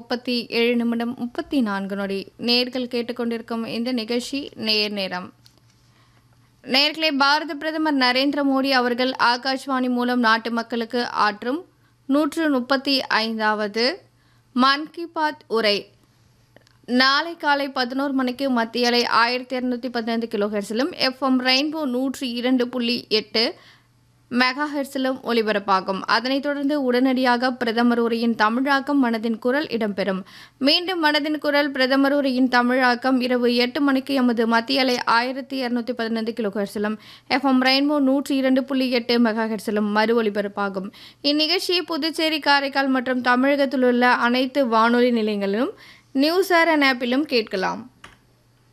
முப்பத்தி ஏழு நிமிடம் முப்பத்தி நான்கு நொடி நேர்கள் கேட்டுக்கொண்டிருக்கும் இந்த நிகழ்ச்சி நேர் நேரம் நேர்களே பாரத பிரதமர் நரேந்திர மோடி அவர்கள் ஆகாஷ்வாணி மூலம் நாட்டு மக்களுக்கு ஆற்றும் நூற்று முப்பத்தி ஐந்தாவது மன் கி பாத் உரை நாளை காலை பதினோரு மணிக்கு மத்திய அலை ஆயிரத்தி இரநூத்தி பதினைந்து கிலோ ஹெர்ஸிலும் எஃப்எம் ரெயின்போ நூற்றி இரண்டு புள்ளி எட்டு மெகா ஹெர்ஸிலும் ஒலிபரப்பாகும் அதனைத் தொடர்ந்து உடனடியாக பிரதமர் உரையின் தமிழாக்கம் மனதின் குரல் இடம்பெறும் மீண்டும் மனதின் குரல் பிரதமர் உரையின் தமிழாக்கம் இரவு எட்டு மணிக்கு எமது மத்திய அலை ஆயிரத்தி இரநூத்தி பதினைந்து கிலோ ஹெர்ஸிலும் எஃப்எம் ரெயின்போ நூற்றி இரண்டு புள்ளி எட்டு மெகா ஹெர்ஸிலும் மறு ஒலிபரப்பாகும் இந்நிகழ்ச்சியை புதுச்சேரி காரைக்கால் மற்றும் தமிழகத்தில் உள்ள அனைத்து வானொலி நிலையங்களிலும் நியூஸ் ஆர் ஆப்பிலும் கேட்கலாம்